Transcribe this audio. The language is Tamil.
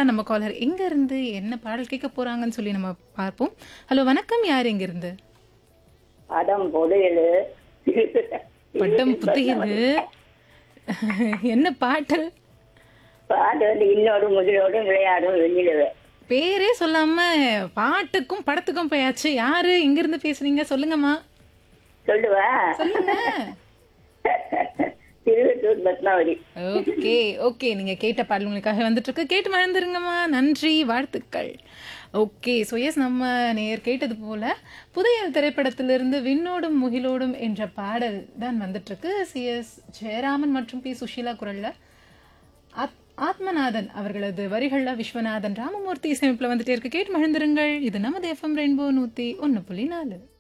அடுத்ததா நம்ம காலர் எங்க இருந்து என்ன பாடல் கேட்க போறாங்கன்னு சொல்லி நம்ம பார்ப்போம் ஹலோ வணக்கம் யார் எங்க இருந்து படம் பொதுகளு பட்டம் புத்தியது என்ன பாட்டு பாட்டு வந்து இன்னோடு முதலோடும் விளையாடும் வெண்ணிலவே பேரே சொல்லாம பாட்டுக்கும் படத்துக்கும் போயாச்சு யாரு எங்க இருந்து பேசுறீங்க சொல்லுங்கம்மா சொல்லுவா சொல்லுங்க திருவத்தூர் பத்மாவதி ஓகே ஓகே நீங்க கேட்ட பாடல் உங்களுக்காக வந்துட்டு இருக்கு கேட்டு மறந்துருங்கம்மா நன்றி வாழ்த்துக்கள் ஓகே ஸோ எஸ் நம்ம நேர் கேட்டது போல புதையல் திரைப்படத்திலிருந்து விண்ணோடும் முகிலோடும் என்ற பாடல் தான் வந்துட்டு இருக்கு சி எஸ் ஜெயராமன் மற்றும் பி சுஷீலா குரல்ல ஆத்- ஆத்மநாதன் அவர்களது வரிகள்ல விஸ்வநாதன் ராமமூர்த்தி இசையமைப்புல வந்துட்டே இருக்கு கேட்டு மகிழ்ந்திருங்கள் இது நமது எஃப்எம் ரெயின்போ நூத்தி ஒன்னு புள்ளி நாலு